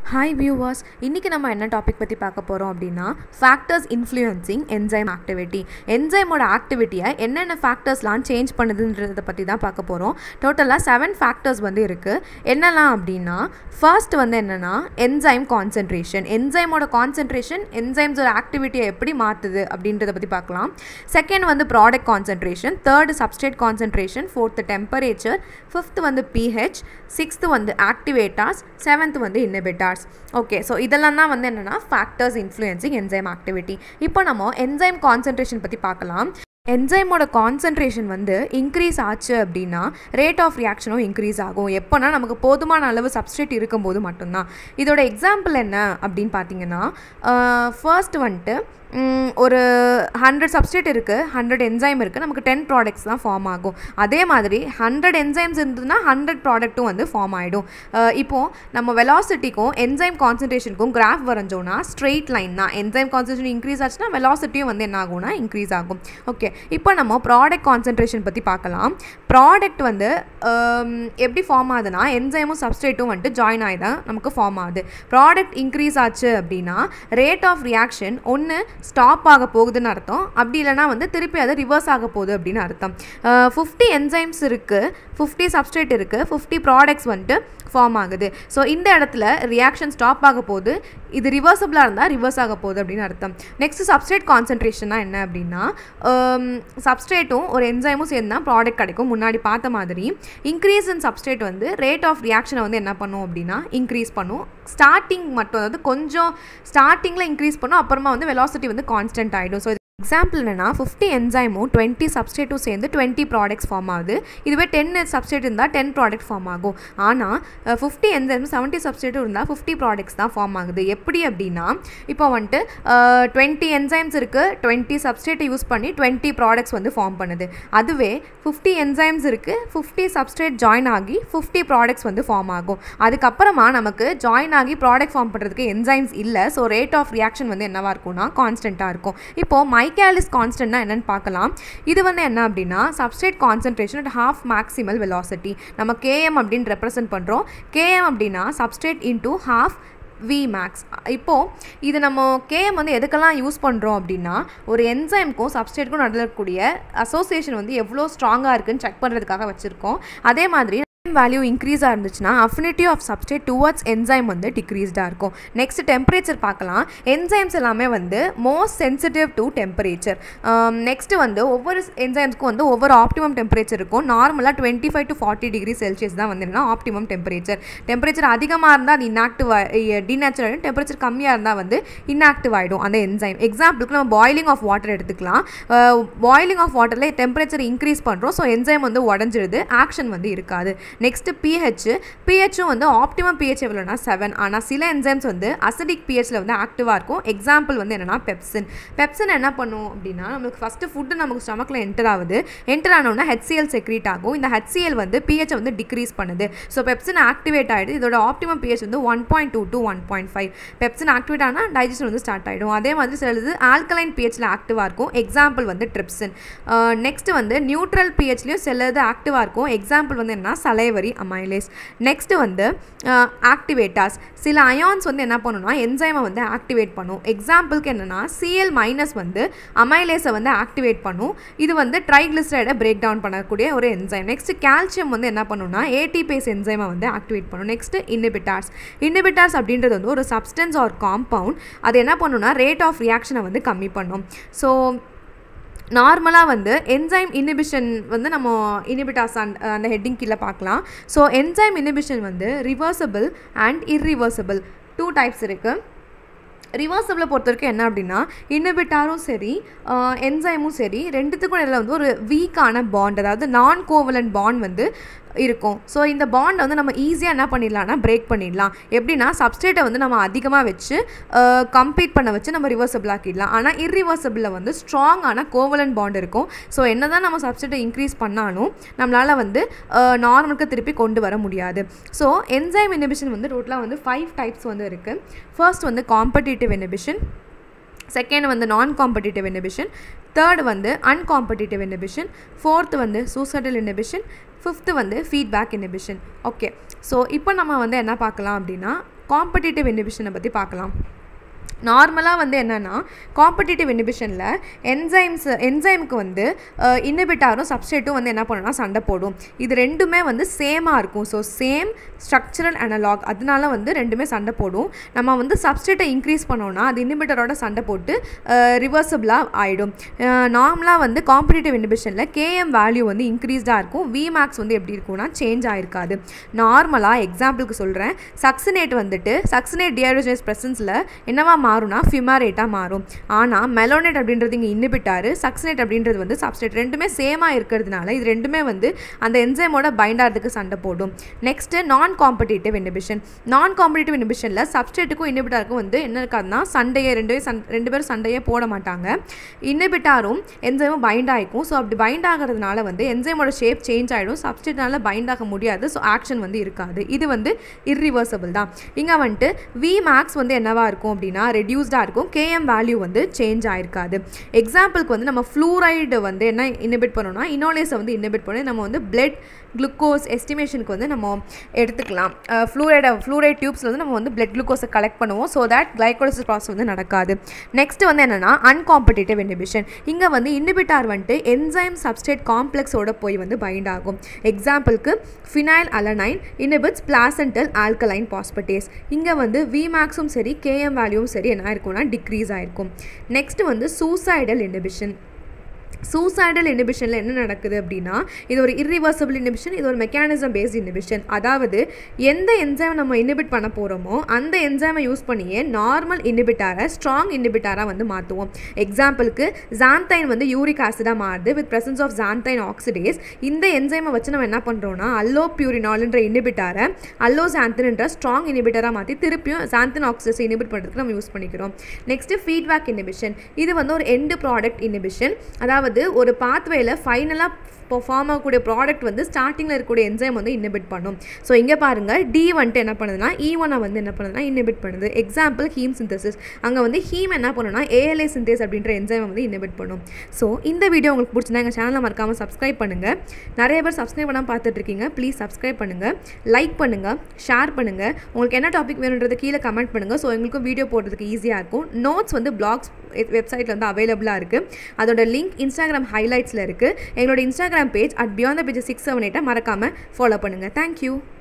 hi viewers இன்றைக்கி நம்ம என்ன டாபிக் பற்றி பார்க்க போகிறோம் அப்படின்னா ஃபேக்டர்ஸ் இன்ஃப்ளூயன்சிங் என்சைம் ஆக்டிவிட்டி என்சைமோட ஆக்டிவிட்டியை என்னென்ன ஃபேக்டர்ஸ்லாம் சேஞ்ச் பண்ணுதுன்றதை பற்றி தான் பார்க்க போகிறோம் டோட்டலாக செவன் ஃபேக்டர்ஸ் வந்து இருக்குது என்னெல்லாம் அப்படின்னா ஃபர்ஸ்ட் வந்து என்னென்னா என்சைம் கான்சென்ட்ரேஷன் என்சைமோட கான்சென்ட்ரேஷன் என்சைம்ஸோட ஆக்டிவிட்டியை எப்படி மாற்றுது அப்படின்றத பற்றி பார்க்கலாம் செகண்ட் வந்து product concentration third substrate concentration fourth temperature fifth வந்து பிஹெச் சிக்ஸ்த்து வந்து ஆக்டிவேட்டாஸ் செவன்த் வந்து இன்னிபிட்டார்ஸ் ஓகே ஸோ இதெல்லாம் தான் வந்து என்னென்னா ஃபேக்டர்ஸ் இன்ஃப்ளூயன்சிங் என்சைம் ஆக்டிவிட்டி இப்போ நம்ம என்சைம் கான்சென்ட்ரேஷன் பற்றி பார்க்கலாம் என்சைமோட கான்சென்ட்ரேஷன் வந்து இன்க்ரீஸ் ஆச்சு அப்படின்னா ரேட் ஆஃப் ரியாக்ஷனும் இன்க்ரீஸ் ஆகும் எப்போனா நமக்கு போதுமான அளவு சப்ஸ்ட்ரேட் இருக்கும்போது மட்டும்தான் இதோட எக்ஸாம்பிள் என்ன அப்படின்னு பார்த்தீங்கன்னா ஃபர்ஸ்ட் வந்துட்டு ஒரு ஹண்ட்ரட் சப்ஸ்டேட் இருக்குது ஹண்ட்ரட் என்சைம் இருக்குது நமக்கு டென் ப்ராடக்ட்ஸ் தான் ஃபார்ம் ஆகும் அதே மாதிரி ஹண்ட்ரட் என்சைம்ஸ் இருந்ததுன்னா ஹண்ட்ரட் ப்ராடக்ட்டும் வந்து ஃபார்ம் ஆகிடும் இப்போது நம்ம வெலாசிட்டிக்கும் என்சைம் கான்சன்ட்ரேஷனுக்கும் கிராஃப் வரைஞ்சோன்னா ஸ்ட்ரெயிட் லைன் தான் என்சைம் கான்சன்ட்ரேஷன் இன்க்ரீஸ் ஆச்சுன்னா வெலாசிட்டியும் வந்து என்ன ஆகும்னா இன்க்ரீஸ் ஆகும் ஓகே இப்போ நம்ம ப்ராடக்ட் கான்சன்ட்ரேஷன் பற்றி பார்க்கலாம் ப்ராடக்ட் வந்து எப்படி ஃபார்ம் ஆகுதுன்னா என்சைமும் சப்ஸ்டேட்டும் வந்துட்டு ஜாயின் ஆகி தான் நமக்கு ஃபார்ம் ஆகுது ப்ராடக்ட் இன்க்ரீஸ் ஆச்சு அப்படின்னா ரேட் ஆஃப் ரியாக்ஷன் ஒன்று ஸ்டாப் ஆக போகுதுன்னு அர்த்தம் அப்படி இல்லைனா வந்து திருப்பி அது ரிவர்ஸ் ஆக போகுது அப்படின்னு அர்த்தம் ஃபிஃப்டி என்சைம்ஸ் இருக்குது ஃபிஃப்டி சப்ஸ்டேட் இருக்குது ஃபிஃப்டி ப்ராடக்ட்ஸ் வந்துட்டு ஃபார்ம் ஆகுது ஸோ இந்த இடத்துல ரியாக்ஷன் ஸ்டாப் ஆக போகுது இது ரிவர்சபிளாக இருந்தால் ரிவர்ஸ் ஆக போகுது அப்படின்னு அர்த்தம் நெக்ஸ்ட் சப்ஸ்டேட் கான்சன்ட்ரேஷனாக என்ன அப்படின்னா சப்ஸ்டேட்டும் ஒரு என்சைமும் சேர்ந்து தான் ப்ராடக்ட் கிடைக்கும் முன்னாடி பார்த்த மாதிரி இன்க்ரீஸ் இன் சப்ஸ்டேட் வந்து ரேட் ஆஃப் ரியாக்ஷனை வந்து என்ன பண்ணும் அப்படின்னா இன்க்ரீஸ் பண்ணும் ஸ்டார்டிங் மட்டும் அதாவது கொஞ்சம் ஸ்டார்டிங்கில் இன்க்ரீஸ் பண்ணும் அப்புறமா வந்து வெலாசிட்டி வந்து கான்ஸ்டன்ட் ஆகிடும் ஸோ எக்ஸாம்பிள் என்னென்னா ஃபிஃப்டி என்சைமும் டுவெண்ட்டி சப்ஸ்டேட்டும் சேர்ந்து டுவெண்ட்டி ப்ராடக்ட்ஸ் ஃபார்ம் ஆகுது இதுவே டென் சப்ஸ்டேட் இருந்தால் டென் ப்ராடக்ட் ஃபார்ம் ஆகும் ஆனால் ஃபிஃப்டி என்சைம் செவன்ட்டி சப்ஸ்டேட்டும் இருந்தால் ஃபிஃப்டி ப்ராடக்ட்ஸ் தான் ஃபார்ம் ஆகுது எப்படி அப்படின்னா இப்போ வந்துட்டு டுவெண்ட்டி என்சைம்ஸ் இருக்குது டுவெண்ட்டி சப்ஸ்டேட்டை யூஸ் பண்ணி டுவெண்ட்டி ப்ராடக்ட்ஸ் வந்து ஃபார்ம் பண்ணுது அதுவே ஃபிஃப்டி என்சைம்ஸ் இருக்குது ஃபிஃப்டி சப்ஸ்டேட் ஜாயின் ஆகி ஃபிஃப்டி ப்ராடக்ட்ஸ் வந்து ஃபார்ம் ஆகும் அதுக்கப்புறமா நமக்கு ஜாயின் ஆகி ப்ராடக்ட் ஃபார்ம் பண்ணுறதுக்கு என்சைம்ஸ் இல்லை ஸோ ரேட் ஆஃப் ரியாக்ஷன் வந்து என்னவாக இருக்கும்னா கான்ஸ்டண்ட்டாக இருக்கும் இப்போது மை மைக்கேலிஸ் கான்ஸ்டன்ட்னா என்னென்னு பார்க்கலாம் இது வந்து என்ன அப்படின்னா substrate concentration at half maximal velocity நம்ம கேஎம் அப்படின்னு ரெப்ரசென்ட் பண்ணுறோம் கேஎம் அப்படின்னா substrate into half V max இப்போது இது நம்ம கேஎம் வந்து எதுக்கெல்லாம் யூஸ் பண்ணுறோம் அப்படின்னா ஒரு என்சைம்க்கும் சப்ஸ்டேட்க்கும் நடக்கக்கூடிய அசோசியேஷன் வந்து எவ்வளோ ஸ்ட்ராங்காக இருக்குன்னு செக் பண்ணுறதுக்காக வச்சுருக்கோம் அதே மாதிரி வேல்யூ இன்க்ரீஸாக இருந்துச்சுன்னா affinity of substrate towards enzyme வந்து டிக்ரீஸ்டாக இருக்கும் நெக்ஸ்ட் டெம்பரேச்சர் பார்க்கலாம் என்சைம்ஸ் எல்லாமே வந்து most sensitive to temperature next வந்து ஒவ்வொரு என்சைம்ஸ்க்கும் வந்து ஒவ்வொரு ஆப்டிமம் டெம்பரேச்சர் இருக்கும் நார்மலாக twenty five to forty degree Celsius தான் வந்து என்ன ஆப்டிமம் டெம்பரேச்சர் டெம்பரேச்சர் அதிகமாக இருந்தால் அது இன்ஆக்டிவ் டிநேச்சுரல் ஆகிடும் டெம்பரேச்சர் கம்மியாக இருந்தால் வந்து இன்ஆக்டிவ் ஆகிடும் அந்த என்சைம் எக்ஸாம்பிளுக்கு நம்ம பாயிலிங் ஆஃப் வாட்டர் எடுத்துக்கலாம் பாயிலிங் ஆஃப் வாட்டரில் டெம்பரேச்சர் இன்க்ரீஸ் பண்ணுறோம் ஸோ என்சைம் வந்து உடஞ்சிடுது ஆக்ஷன் வந்து இருக்காது நெக்ஸ்ட்டு பிஹெச் பிஹெச்சும் வந்து ஆப்டிமம் பிஹெச் எவ்வளோனா செவன் ஆனால் சில என்சைம்ஸ் வந்து அசிடிக் பிஹெச்சில் வந்து ஆக்டிவாக இருக்கும் எக்ஸாம்பிள் வந்து என்னென்னா பெப்சின் பெப்சின் என்ன பண்ணும் அப்படின்னா நம்மளுக்கு ஃபஸ்ட்டு ஃபுட்டு நமக்கு ஸ்டமக்கில் என்டர் ஆகுது என்டர் ஆனோன்னா ஹெச்சிஎல் செக்ரீட் ஆகும் இந்த ஹெச்சிஎல் வந்து பிஹெச் வந்து டிக்ரீஸ் பண்ணுது ஸோ பெப்சின் ஆக்டிவேட் ஆகிடுது இதோட ஆப்டிமம் பிஹெச் வந்து one point two to one point five pepsin activate ஆனால் டைஜஷன் வந்து ஸ்டார்ட் ஆகிடும் அதே மாதிரி சிலது ஆல்கலைன் பிஹெச்சில் ஆக்டிவாக இருக்கும் எக்ஸாம்பிள் வந்து ட்ரிப்சின் நெக்ஸ்ட் வந்து நியூட்ரல் பிஹெச்லேயும் சிலது ஆக்டிவாக இருக்கும் எக்ஸாம்பிள் வந்து என்ன சலைவரி அமைலேஸ் நெக்ஸ்ட்டு வந்து ஆக்டிவேட்டாஸ் சில அயான்ஸ் வந்து என்ன பண்ணுன்னா என்சைமை வந்து ஆக்டிவேட் பண்ணும் எக்ஸாம்பிளுக்கு என்னென்னா சிஎல் மைனஸ் வந்து அமைலேஸை வந்து ஆக்டிவேட் பண்ணும் இது வந்து ட்ரைக்ளிசரைடை பிரேக் டவுன் பண்ணக்கூடிய ஒரு என்சைம் நெக்ஸ்ட் கால்சியம் வந்து என்ன பண்ணுன்னா ஏடிபேஸ் என்சைமை வந்து ஆக்டிவேட் பண்ணும் நெக்ஸ்ட் இன்னிபிட்டார்ஸ் இன்னிபிட்டார்ஸ் அப்படின்றது வந்து ஒரு சப்ஸ்டன்ஸ் ஆர் காம்பவுண்ட் அது என்ன பண்ணுன்னா ரேட் ஆஃப் ரியாக்ஷனை வந்து கம்மி பண்ணும் ஸோ நார்மலாக வந்து என்சைம் இனிபிஷன் வந்து நம்ம இனிபிட்டாஸ் அண்ட் அந்த ஹெட்டிங் கீழே பார்க்கலாம் ஸோ என்சைம் இனிபிஷன் வந்து reversible and irreversible two types இருக்குது ரிவர்சபிளை பொறுத்த வரைக்கும் என்ன அப்படின்னா இன்னபிட்டாரும் சரி என்சைமும் சரி ரெண்டுத்துக்கும் இடையில் வந்து ஒரு வீக்கான பாண்ட் அதாவது நான் கோவலன் பாண்ட் வந்து இருக்கும் ஸோ இந்த பாண்டை வந்து நம்ம ஈஸியாக என்ன பண்ணிடலாம்னா பிரேக் பண்ணிடலாம் எப்படின்னா சப்ஸ்டேட்டை வந்து நம்ம அதிகமாக வச்சு கம்ப்ளீட் பண்ண வச்சு நம்ம ரிவர்சபிள் ஆக்கிடலாம் ஆனால் இர்ரிவர்சபிளில் வந்து ஸ்ட்ராங்கான கோவலன் பாண்ட் இருக்கும் ஸோ என்ன தான் நம்ம சப்ஸ்டேட்டை இன்க்ரீஸ் பண்ணாலும் நம்மளால் வந்து நார்மலுக்கு திருப்பி கொண்டு வர முடியாது ஸோ என்சைம் இனிபிஷன் வந்து டோட்டலாக வந்து ஃபைவ் டைப்ஸ் வந்து இருக்குது ஃபர்ஸ்ட் வந்து காம்படிட்டிவ் இனிபிஷன் செகண்ட் வந்து நான் காம்படிட்டிவ் இனிபிஷன் தேர்ட் வந்து அன்காம்படிட்டிவ் இனிபிஷன் ஃபோர்த் வந்து சூசைடல் இனிபிஷன் ஃபிஃப்த்து வந்து ஃபீட்பேக் இனிபிஷன் ஓகே ஸோ இப்போ நம்ம வந்து என்ன பார்க்கலாம் அப்படின்னா காம்படிட்டிவ் இன்ஹிபிஷனை பற்றி பார்க்கலாம் நார்மலாக வந்து என்னென்னா காம்படிட்டிவ் இன்ஹிபிஷனில் என்சைம்ஸ் என்சைமுக்கு வந்து இன்னிபிட்டாரும் சப்ஸ்டேட்டும் வந்து என்ன பண்ணுன்னா சண்டை போடும் இது ரெண்டுமே வந்து சேமாக இருக்கும் ஸோ சேம் ஸ்ட்ரக்சரல் அனலாக் அதனால வந்து ரெண்டுமே சண்டை போடும் நம்ம வந்து சப்ஸ்டேட்டை இன்க்ரீஸ் பண்ணோன்னா அது இன்னிபிட்டரோட சண்டை போட்டு ரிவர்சபிளாக ஆகிடும் நார்மலாக வந்து காம்படிட்டிவ் இன்ஹிபிஷனில் கேஎம் வேல்யூ வந்து இன்க்ரீஸ்டாக இருக்கும் வி மேக்ஸ் வந்து எப்படி இருக்கும்னா சேஞ்ச் ஆயிருக்காது நார்மலாக எக்ஸாம்பிளுக்கு சொல்கிறேன் சக்சினேட் வந்துட்டு சக்சினேட் டிஹைட்ரோஜனஸ் ப்ரெசன்ஸில் என்னவா மாறும்னா ஃபிமாரேட்டாக மாறும் ஆனால் மெலோனேட் அப்படின்றது இங்கே இன்னிபிட்டாரு சக்சினேட் அப்படின்றது வந்து சப்ஸ்டேட் ரெண்டுமே சேமாக இருக்கிறதுனால இது ரெண்டுமே வந்து அந்த என்சைமோட பைண்ட் ஆகிறதுக்கு சண்டை போடும் next non competitive inhibition non competitive இன்ஹிபிஷனில் சப்ஸ்டேட்டுக்கும் இன்னிபிட்டாருக்கும் வந்து என்ன இருக்காதுன்னா சண்டையே ரெண்டு சண் ரெண்டு பேரும் சண்டையே போட மாட்டாங்க இன்னிபிட்டாரும் என்சைமும் பைண்ட் ஆகிக்கும் ஸோ அப்படி பைண்ட் ஆகிறதுனால வந்து என்சைமோட ஷேப் சேஞ்ச் ஆகிடும் சப்ஸ்டேட்னால பைண்ட் ஆக முடியாது ஸோ ஆக்ஷன் வந்து இருக்காது இது வந்து இர்ரிவர்சபிள் தான் இங்கே வந்துட்டு வி மேக்ஸ் வந்து என்னவா இருக்கும் அப்படின்னா ரெடியூஸ்டாக இருக்கும் கேஎம் வேல்யூ வந்து சேஞ்ச் ஆயிருக்காது எக்ஸாம்பிளுக்கு வந்து நம்ம ஃப்ளூரைடு வந்து என்ன இன்னிபிட் பண்ணோம்னா இனோலேஸை வந்து இன்னிபிட் பண்ணி நம்ம வந்து பிளட் குளுக்கோஸ் எஸ்டிமேஷனுக்கு வந்து நம்ம எடுத்துக்கலாம் ஃப்ளூரைடை ஃப்ளூரைட் டியூப்ஸில் வந்து நம்ம வந்து பிளட் குளுக்கோஸை கலெக்ட் பண்ணுவோம் ஸோ தட் கிளைகோலிசிஸ் ப்ராசஸ் வந்து நடக்காது நெக்ஸ்ட் வந்து என்னென்னா அன்காம்படிட்டிவ் இன்ஹிபிஷன் இங்கே வந்து இன்னிபிட்டார் வந்துட்டு என்சைம் சப்ஸ்டேட் காம்ப்ளெக்ஸோட போய் வந்து பைண்ட் ஆகும் எக்ஸாம்பிளுக்கு phenyl alanine inhibits placental alkaline phosphatase இங்கே வந்து வி மேக்ஸும் சரி கேஎம் வேல்யூவும் சரி என்ன இருக்கும்னா டிக்ரீஸ் ஆயிருக்கும் நெக்ஸ்ட் வந்து சூசைடல் இன்ஹிபிஷன் சூசைடல் இன்ஹிபிஷனில் என்ன நடக்குது அப்படின்னா இது ஒரு இர்ரிவர்சபிள் இன்ஹிபிஷன் இது ஒரு மெக்கானிசம் பேஸ்ட் இன்ஹிபிஷன் அதாவது எந்த என்சைமை நம்ம இன்ஹிபிட் பண்ண போகிறோமோ அந்த என்சைமை யூஸ் பண்ணியே நார்மல் இன்ஹிபிட்டாரை ஸ்ட்ராங் இன்ஹிபிட்டாராக வந்து மாற்றுவோம் எக்ஸாம்பிளுக்கு ஜான்தைன் வந்து யூரிக் ஆசிடாக மாறுது with presence of xanthine oxidase இந்த என்சைமை வச்சு நம்ம என்ன பண்ணுறோம்னா அல்லோ பியூரினால்ன்ற இன்ஹிபிட்டாரை அல்லோ சாந்தின்ன்ற ஸ்ட்ராங் இன்ஹிபிட்டராக மாற்றி திருப்பியும் சாந்தின் ஆக்சிடேஸ் இன்ஹிபிட் பண்ணுறதுக்கு நம்ம யூஸ் பண்ணிக்கிறோம் நெக்ஸ்ட்டு ஃபீட்பேக் இன்ஹிபிஷன் இது வந்து ஒரு எண்டு ப்ராடக்ட் இன்ஹிபிஷன் அதாவது அதாவது ஒரு பாத்வேயில் ஃபைனலாக இப்போ ஃபார்ம் ஆகக்கூடிய ப்ராடக்ட் வந்து ஸ்டார்டிங்கில் இருக்கக்கூடிய என்சைம் வந்து இன்னிபிட் பண்ணும் ஸோ இங்கே பாருங்கள் டி வந்துட்டு என்ன பண்ணுதுன்னா ஈ ஒனை வந்து என்ன பண்ணுதுன்னா இன்னிபிட் பண்ணுது எக்ஸாம்பிள் ஹீம் சிந்தசிஸ் அங்கே வந்து ஹீம் என்ன பண்ணுன்னா ஏஎல்ஏ சிந்தேஸ் அப்படின்ற என்சைமை வந்து இன்னிபிட் பண்ணும் ஸோ இந்த வீடியோ உங்களுக்கு பிடிச்சிருந்தா எங்கள் சேனலை மறக்காமல் சப்ஸ்கிரைப் பண்ணுங்கள் நிறைய பேர் சப்ஸ்கிரைப் பண்ணாமல் பார்த்துட்ருக்கீங்க ப்ளீஸ் சப்ஸ்கிரைப் பண்ணுங்கள் லைக் பண்ணுங்கள் ஷேர் பண்ணுங்கள் உங்களுக்கு என்ன டாபிக் வேணுன்றதை கீழே கமெண்ட் பண்ணுங்கள் ஸோ எங்களுக்கும் வீடியோ போடுறதுக்கு ஈஸியாக இருக்கும் நோட்ஸ் வந்து பிளாக்ஸ் வெப்சைட்டில் வந்து அவைலபிளாக இருக்குது அதோட லிங்க் இன்ஸ்டாகிராம் ஹைலைட்ஸில் இருக்குது எங்களோட Instagram page at beyond the page six seven எயிட்டை மறக்காமல் ஃபாலோ பண்ணுங்கள் தேங்க்யூ